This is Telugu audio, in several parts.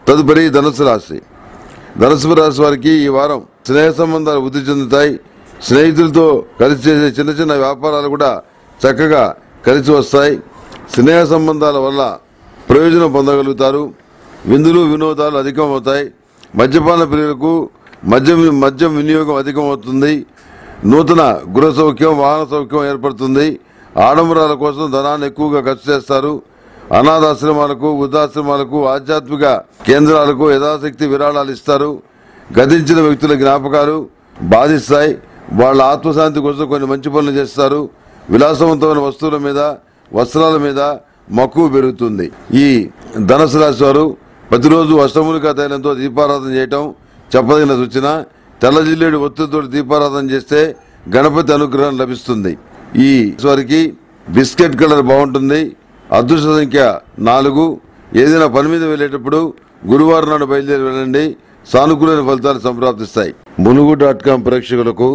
తదుపరి ధనుసు రాశి ధనుసు రాశి వారికి ఈ వారం స్నేహ సంబంధాలు వృద్ధి చెందుతాయి స్నేహితులతో కలిసి చేసే చిన్న చిన్న వ్యాపారాలు కూడా చక్కగా కలిసి వస్తాయి స్నేహ సంబంధాల వల్ల ప్రయోజనం పొందగలుగుతారు విందులు వినోదాలు అధికమవుతాయి మద్యపాన ప్రియులకు మద్యం మద్యం వినియోగం అధికమవుతుంది నూతన గృహ సౌఖ్యం వాహన సౌఖ్యం ఏర్పడుతుంది ఆడంబరాల కోసం ధనాన్ని ఎక్కువగా ఖర్చు చేస్తారు అనాథాశ్రమాలకు వృద్ధాశ్రమాలకు ఆధ్యాత్మిక కేంద్రాలకు యథాశక్తి విరాళాలు ఇస్తారు గతించిన వ్యక్తుల జ్ఞాపకాలు బాధిస్తాయి వాళ్ళ ఆత్మశాంతి కోసం కొన్ని మంచి పనులు చేస్తారు విలాసవంతమైన వస్తువుల మీద వస్త్రాల మీద మక్కువ పెరుగుతుంది ఈ ధనుసు రాశి వారు ప్రతిరోజు అష్టములికా తైలంతో దీపారాధన చేయటం చెప్పదగిన సూచన తెల్ల జిల్లేడు ఒత్తిడితో దీపారాధన చేస్తే గణపతి అనుగ్రహం లభిస్తుంది ఈ వారికి బిస్కెట్ కలర్ బాగుంటుంది అదృష్ట సంఖ్య నాలుగు ఏదైనా పని మీద వెళ్ళేటప్పుడు గురువారం నాడు బయలుదేరి వెళ్ళండి సానుకూలమైన ఫలితాలు సంప్రాప్తిస్తాయి మునుగు డాట్ కాం ప్రేక్షకులకు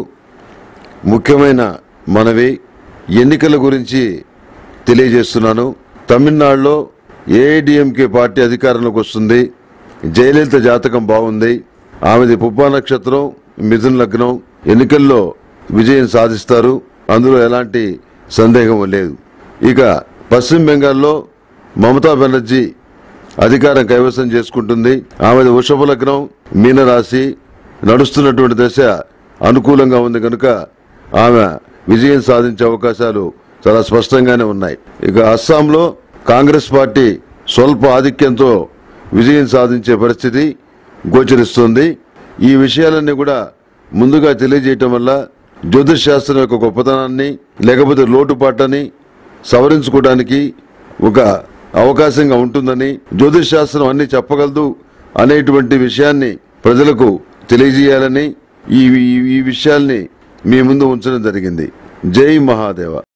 ముఖ్యమైన మనవి ఎన్నికల గురించి తెలియజేస్తున్నాను తమిళనాడులో ఏఐడిఎంకే పార్టీ అధికారంలోకి వస్తుంది జయలలిత జాతకం బాగుంది ఆమెది పుబ్బా నక్షత్రం మిథున లగ్నం ఎన్నికల్లో విజయం సాధిస్తారు అందులో ఎలాంటి సందేహం లేదు ఇక పశ్చిమ బెంగాల్లో మమతా బెనర్జీ అధికారం కైవసం చేసుకుంటుంది ఆమెది వృషభ లగ్నం మీనరాశి నడుస్తున్నటువంటి దశ అనుకూలంగా ఉంది కనుక ఆమె విజయం సాధించే అవకాశాలు చాలా స్పష్టంగానే ఉన్నాయి ఇక అస్సాంలో కాంగ్రెస్ పార్టీ స్వల్ప ఆధిక్యంతో విజయం సాధించే పరిస్థితి గోచరిస్తుంది ఈ విషయాలన్నీ కూడా ముందుగా తెలియజేయటం వల్ల జ్యోతిష్ శాస్త్రం యొక్క గొప్పతనాన్ని లేకపోతే లోటుపాటని సవరించుకోవడానికి ఒక అవకాశంగా ఉంటుందని జ్యోతిష్ శాస్త్రం అన్ని చెప్పగలదు అనేటువంటి విషయాన్ని ప్రజలకు తెలియజేయాలని ఈ ఈ- ఈ విషయాల్ని మీ ముందు ఉంచడం జరిగింది జై మహాదేవ